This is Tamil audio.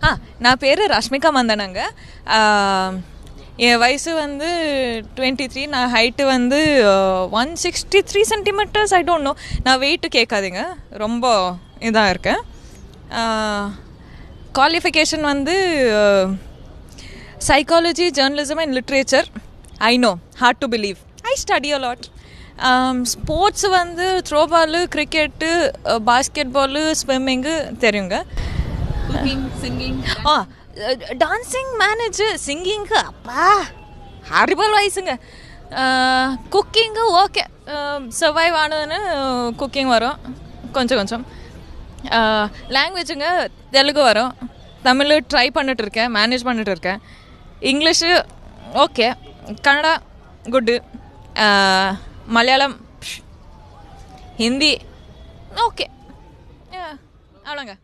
ஆ நான் பேர் ரஷ்மிகா மந்தனங்க ஆஹ், என் வயசு வந்து டுவெண்ட்டி த்ரீ நான் ஹைட்டு வந்து one sixty three centimetres I don't know நான் வெயிட்டு கேட்காதீங்க ரொம்ப இதாக இருக்கேன் குவாலிஃபிகேஷன் வந்து psychology journalism and literature I know hard to believe I study a lot sports வந்து throwball cricket basketball swimming தெரியுங்க cooking singing ah dancing manager singing அப்பா ஹாரிபல் வயசுங்க குக்கிங்கு ஓகே சர்வைவ் ஆனதுன்னு குக்கிங் வரும் கொஞ்சம் கொஞ்சம் லாங்குவேஜுங்க தெலுங்கு வரும் தமிழ் ட்ரை பண்ணிட்டு இருக்கேன் மேனேஜ் பண்ணிட்டு இருக்கேன் English okay Kannada good Malayalam Hindi okay அவ்வளோங்க